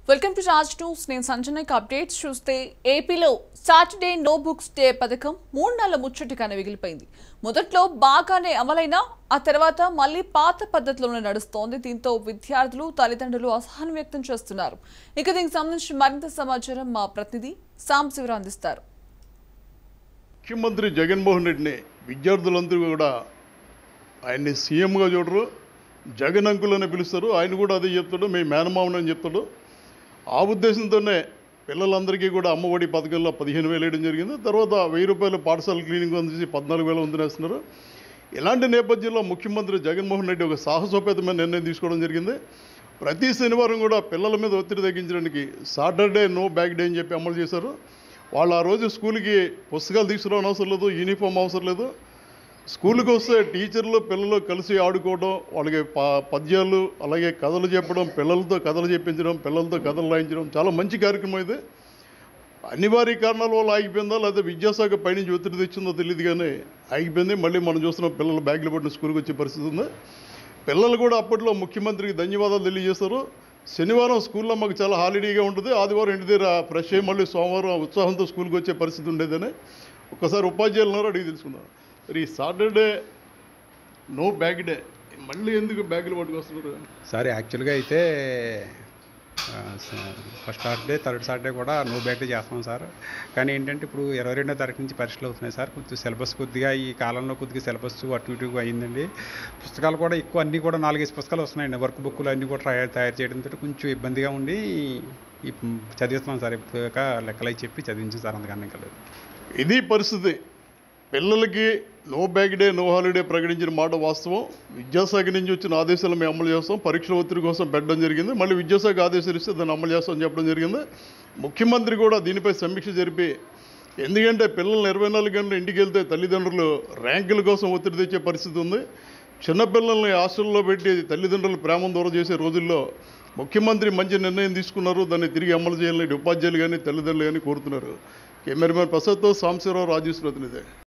welcome to Raj news నేను సంజనయ్కి updates చూస్తే ఏపీలో సాటర్డే నో బుక్స్ డే పథకం మూడు నెలల ముచ్చటిగానే మిగిలిపోయింది మొదట్లో బాగానే అమలైనా ఆ తర్వాత మళ్ళీ పాత పద్ధతిలోనే నడుస్తోంది దీంతో విద్యార్థులు తల్లిదండ్రులు అసహనం వ్యక్తం చేస్తున్నారు ఇక దీనికి సంబంధించి మరింత సమాచారం మా ప్రతినిధి సాంబ్ శివరావు అందిస్తారు ముఖ్యమంత్రి జగన్మోహన్ రెడ్డిని విద్యార్థులందరూ కూడా ఆయన్ని సీఎంగా చూడరు జగన్ అంకుల్ అని పిలుస్తారు ఆయన కూడా అదే చెప్తాడు మేము మేనమామని అని చెప్తాడు ఆ ఉద్దేశంతోనే పిల్లలందరికీ కూడా అమ్మఒడి పథకంలో పదిహేను వేలు వేయడం జరిగింది తర్వాత వెయ్యి రూపాయలు పాఠశాల క్లీనింగ్ అందించి పద్నాలుగు వేలు వందనేస్తున్నారు ఇలాంటి నేపథ్యంలో ముఖ్యమంత్రి జగన్మోహన్ రెడ్డి ఒక సాహసోపేతమైన నిర్ణయం తీసుకోవడం జరిగింది ప్రతి శనివారం కూడా పిల్లల మీద ఒత్తిడి తగ్గించడానికి సాటర్డే నో బ్యాగ్ డే అని చెప్పి అమలు చేశారు వాళ్ళు ఆ రోజు స్కూల్కి పుస్తకాలు తీసుకురావడం అవసరం లేదు యూనిఫామ్ అవసరం లేదు స్కూల్కి వస్తే టీచర్లు పిల్లలు కలిసి ఆడుకోవడం వాళ్ళకి ప పద్యాలు అలాగే కథలు చెప్పడం పిల్లలతో కథలు చెప్పించడం పిల్లలతో కథలు రాయించడం చాలా మంచి కార్యక్రమం ఇది అనివార్య కారణాల వల్ల ఆగిపోయిందా లేదా విద్యాశాఖ పైనుంచి ఒత్తిడి తెచ్చిందో తెలియదు కానీ ఆగిపోయింది మళ్ళీ మనం చూస్తున్నాం పిల్లలు బ్యాగ్లు పట్టిన స్కూల్కి వచ్చే పరిస్థితి ఉంది పిల్లలు కూడా అప్పట్లో ముఖ్యమంత్రికి ధన్యవాదాలు తెలియజేస్తారు శనివారం స్కూల్లో మాకు చాలా హాలిడేగా ఉంటుంది ఆదివారం ఇంటి దగ్గర ఫ్రెష్ అయ్యి మళ్ళీ సోమవారం ఉత్సాహంతో స్కూల్కి వచ్చే పరిస్థితి ఉండేదని ఒక్కసారి ఉపాధ్యాయులు ఉన్నారు అడిగి తెలుసుకుందాం మరి ఈ సాటర్డే నో బ్యాగ్ డే మళ్ళీ ఎందుకు బ్యాగులు పట్టుకొస్తున్నారు సార్ యాక్చువల్గా అయితే ఫస్ట్ సాటర్డే థర్డ్ సాటర్డే కూడా నో బ్యాక్ డే చేస్తున్నాం సార్ కానీ ఏంటంటే ఇప్పుడు ఇరవై రెండో తారీఖు నుంచి పరీక్షలు అవుతున్నాయి సార్ కొంచెం సిలబస్ కొద్దిగా ఈ కాలంలో కొద్దిగా సిలబస్ అటు ఇటు అయిందండి పుస్తకాలు కూడా ఎక్కువ అన్నీ కూడా నాలుగైదు పుస్తకాలు వస్తున్నాయండి వర్క్ బుక్లు అన్నీ కూడా తయారు తయారు చేయడంతో కొంచెం ఇబ్బందిగా ఉండి ఈ చదివిస్తున్నాం సార్ ఇప్పుడు లెక్కలు అయి చెప్పి చదివించాం సార్ అందుకని ఇంకా లేదు ఇది పరిస్థితి పిల్లలకి no bag day no holiday ప్రకటించిన మాట వాస్తవం విద్యాశాఖ నుంచి వచ్చిన ఆదేశాలు మేము అమలు చేస్తాం పరీక్షల ఒత్తిడి కోసం పెట్టడం జరిగింది మళ్ళీ విద్యాశాఖ ఆదేశాలు ఇస్తే దాన్ని అమలు చేస్తామని చెప్పడం జరిగింది ముఖ్యమంత్రి కూడా దీనిపై సమీక్ష జరిపి ఎందుకంటే పిల్లలు ఇరవై నాలుగు గంటలు ఇంటికి వెళ్తే తల్లిదండ్రులు ర్యాంకుల కోసం ఒత్తిడి తెచ్చే పరిస్థితి ఉంది చిన్నపిల్లల్ని హాస్టల్లో పెట్టి తల్లిదండ్రులు ప్రేమను దూరం చేసే రోజుల్లో ముఖ్యమంత్రి మంచి నిర్ణయం తీసుకున్నారు దాన్ని తిరిగి అమలు చేయాలని ఉపాధ్యాయులు కానీ తల్లిదండ్రులు కానీ కోరుతున్నారు కెమెరామెన్ ప్రసాద్తో సాంశీరావు రాజేష్ ప్రతినిధి